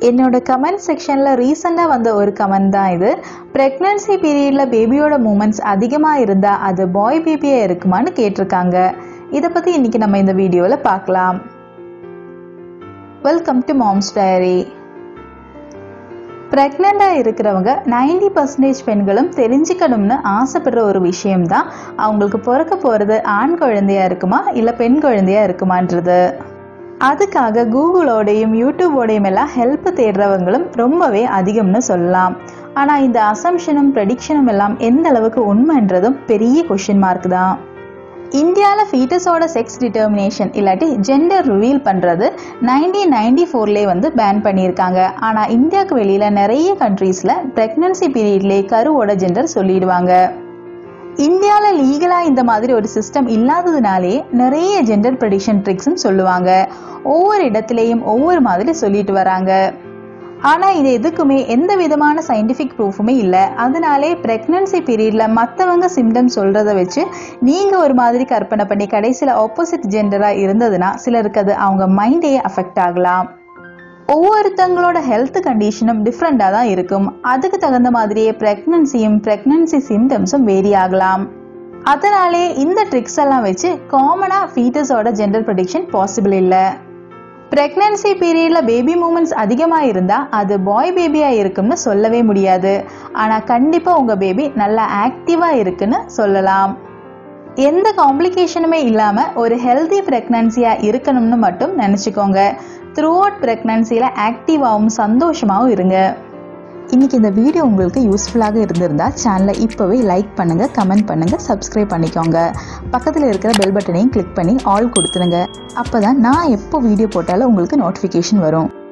என்னோட கமெண்ட் செக்ஷனில் ரீசெண்டாக வந்த ஒரு கமெண்ட் தான் இது ப்ரெக்னன்சி பீரியடில் பேபியோட மூமெண்ட்ஸ் அதிகமாக இருந்தால் அது பாய் பேபியாக இருக்குமான்னு கேட்டிருக்காங்க இதை பற்றி இன்னைக்கு நம்ம இந்த வீடியோவில் பார்க்கலாம் வெல்கம் டு மாம்ஸ் டைரி ப்ரெக்னெண்ட்டாக இருக்கிறவங்க நைன்டி பர்சன்டேஜ் பெண்களும் தெரிஞ்சுக்கணும்னு ஆசைப்படுற ஒரு விஷயம்தான் அவங்களுக்கு பிறக்க போகிறது ஆண் குழந்தையா இருக்குமா இல்லை பெண் குழந்தையா இருக்குமான்றது அதுக்காக கூகுளோடையும் யூடியூபோடையும் எல்லாம் ஹெல்ப் தேடுறவங்களும் ரொம்பவே அதிகம்னு சொல்லலாம் ஆனால் இந்த அசம்ஷனும் ப்ரெடிக்ஷனும் எல்லாம் எந்த அளவுக்கு உண்மைன்றதும் பெரிய கொஷின் மார்க் தான் இந்தியாவில் ஃபீட்டஸோட செக்ஸ் டிட்டர்மினேஷன் இல்லாட்டி ஜெண்டர் ரிவீல் பண்ணுறது நைன்டீன் நைன்டி ஃபோர்லேயே வந்து பேன் பண்ணியிருக்காங்க ஆனால் இந்தியாவுக்கு வெளியில் நிறைய கண்ட்ரீஸில் ப்ரெக்னன்சி பீரியட்லேயே கருவோட ஜெண்டர் சொல்லிடுவாங்க இந்தியாவில் லீகலாக இந்த மாதிரி ஒரு சிஸ்டம் இல்லாததுனாலே நிறைய ஜெண்டர் ப்ரெடிக்ஷன் ட்ரிக்ஸ்னு சொல்லுவாங்க ஒவ்வொரு இடத்துலையும் ஒவ்வொரு மாதிரி சொல்லிட்டு வராங்க ஆனால் இது எதுக்குமே எந்த விதமான சயின்டிஃபிக் ப்ரூஃபுமே இல்லை அதனாலே ப்ரெக்னன்சி பீரியடில் மற்றவங்க சிம்டம் சொல்கிறத வச்சு நீங்கள் ஒரு மாதிரி கற்பனை பண்ணி கடைசியில் ஆப்போசிட் ஜெண்டராக இருந்ததுன்னா சிலருக்கு அது அவங்க மைண்டே அஃபெக்ட் ஆகலாம் ஒவ்வொருத்தங்களோட ஹெல்த் கண்டிஷனும் டிஃப்ரெண்ட்டாக தான் இருக்கும் அதுக்கு தகுந்த மாதிரியே ப்ரெக்னன்சியும் ப்ரெக்னன்சி சிம்டம்ஸும் வேரி ஆகலாம் அதனாலே இந்த ட்ரிக்ஸ் எல்லாம் வச்சு காமனாக ஃபீட்டஸோட ஜெண்டர் ப்ரொடிக்ஷன் பாசிபிள் இல்லை ப்ரெக்னன்சி பீரியடில் பேபி மூமெண்ட்ஸ் அதிகமாக இருந்தால் அது பாய் பேபியாக இருக்கும்னு சொல்லவே முடியாது ஆனால் கண்டிப்பாக உங்கள் பேபி நல்லா ஆக்டிவாக இருக்குன்னு சொல்லலாம் எந்த காம்ப்ளிகேஷனுமே இல்லாமல் ஒரு ஹெல்தி ப்ரெக்னன்சியாக இருக்கணும்னு மட்டும் நினச்சிக்கோங்க த்ரூ அவுட் ப்ரெக்னன்சியில் ஆக்டிவாகவும் சந்தோஷமாகவும் இருங்க இன்னைக்கு இந்த வீடியோ உங்களுக்கு யூஸ்ஃபுல்லாக இருந்திருந்தா சேனலை இப்போவே லைக் பண்ணுங்கள் கமெண்ட் பண்ணுங்கள் சப்ஸ்கிரைப் பண்ணிக்கோங்க பக்கத்தில் இருக்கிற பெல் பட்டனையும் கிளிக் பண்ணி ஆல் கொடுத்துருங்க அப்போ தான் நான் எப்போ வீடியோ போட்டாலும் உங்களுக்கு நோட்டிஃபிகேஷன் வரும்